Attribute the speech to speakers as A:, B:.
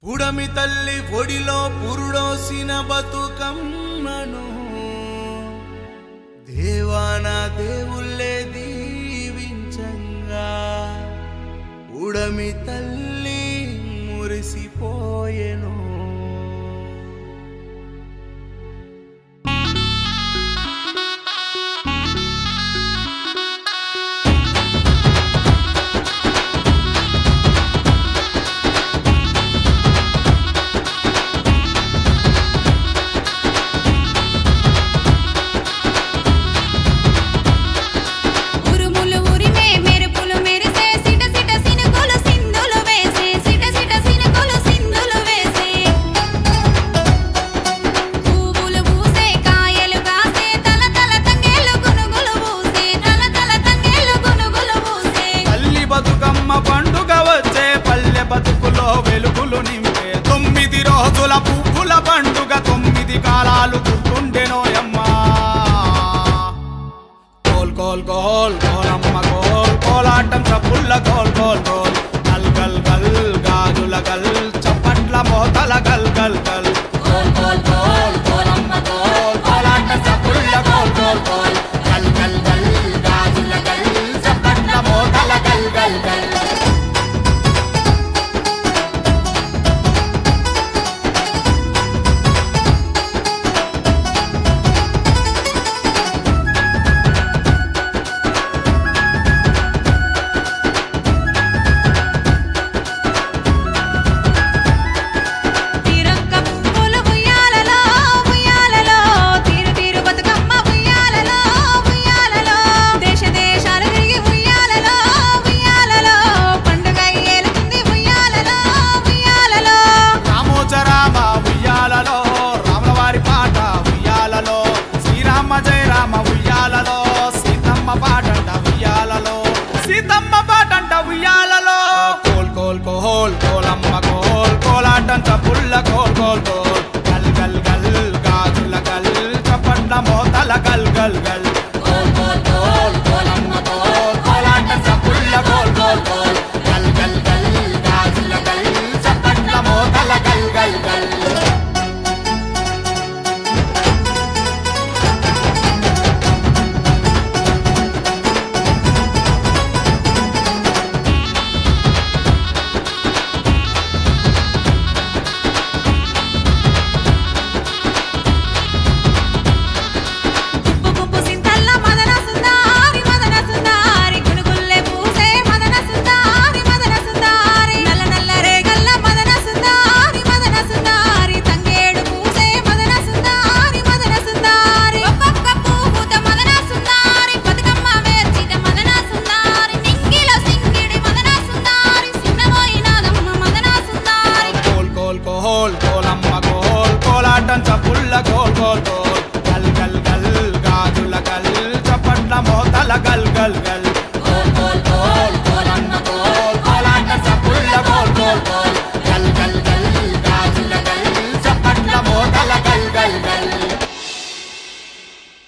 A: పుడమి తల్లి ఒడిలో పురుడోసిన బతుకమ్మను దేవాన దేవుళ్ళే దీవించంగా ఉడమి తల్లి మురిసిపోయెను
B: ఉరుములు ఉరిమే మెరుపులు మెరిసే సిట సిట సినుకులు సింధులు వేసే సిట సిట సినుకులు సింధులు వేసే పువ్వులు పూసే కాయలు కాసే తల తల తంగేలు గునుగులు పూసే తల తల తంగేలు గునుగులు పూసే
A: తల్లి బతుకమ్మ పండుగ వచ్చే పల్లె బతుకులో వెలుగులు నింపే తొమ్మిది రోజుల పువ్వుల పండుగ తొమ్మిది కాలాలు గుర్తుండెనోయమ్మా కోల్ కోల్ కోల్ కోలమ్మ కోల్ కోలాటం చప్పుళ్ళ కోల్ కోల్ కోల్ గల్ గల్ గల్ గాజుల గల్ చప్పట్ల మోతల గల్ గల్ గల్
B: కోల్ కోల్ కోల్ కోలమ్మ కోల్
A: కోలాటం చప్పుళ్ళ కోల్ కోల్ కోల్ గల్ గల్ గల్ గాజుల గల్ చప్పట్ల మోతల గల్ గల్ గల్
B: తీరొక్క పువ్వులు ఉయ్యాలలో ఉయ్యాలలో తీరు తీరు బతుకమ్మ ఉయ్యాలలో ఉయ్యాలలో దేశ దేశాలు తిరిగి ఉయ్యాలలో ఉయ్యాలలో పండుగ ఏలుతుంది ఉయ్యాలలో ఉయ్యాలలో
A: రామోజరామ ఉయ్యాలలో రాముల వారి పాట ఉయ్యాలలో శ్రీరామ జయ రామ ఉయ్యాలలో సీతమ్మ పాటంట ఉయ్యాలలో సీతమ్మ పాటంట ఉయ్యాలలో కోల్ కోల్ కోల్ కోలమ్మ కోల్ కోలాటంట పుల్ల కోల్ కోల్ కోల్ గల్ గల్ గల్ గాజుల గల్ చప్పట్ల మోతల గల్ గల్ గల్
B: కోల్ కోల్ కోల్ కోలమ్మ కోల్
A: కోలాటంట పుల్ల కోల్ కోల్ కోల్ గల్ గల్ గల్ గాజుల గల్ చప్పట్ల మోతల గల్ గల్ గల్
B: గుప్పు గుప్పు సింతల్ల మదన సుందారి మదన సుందారి గునుగుల్లే పూసే మదన సుందారి మదన సుందారి నల్ల నల్ల రేగల్ల మదన సుందారి మదన సుందారి తంగేడు పూసే మదన సుందారి మదన సుందారి ఒక్కొక్క పువ్వుత మదన సుందారి బతుకమ్మ వేర్చిట మదన సుందారి నింగిలో సింగిడి మదన సుందారి సిన్నమోయినాదమ్మ మదన సుందారి
A: కోల్ కోల్ కోల్ కోలమ్మ కోల్ కోలాటం చప్పు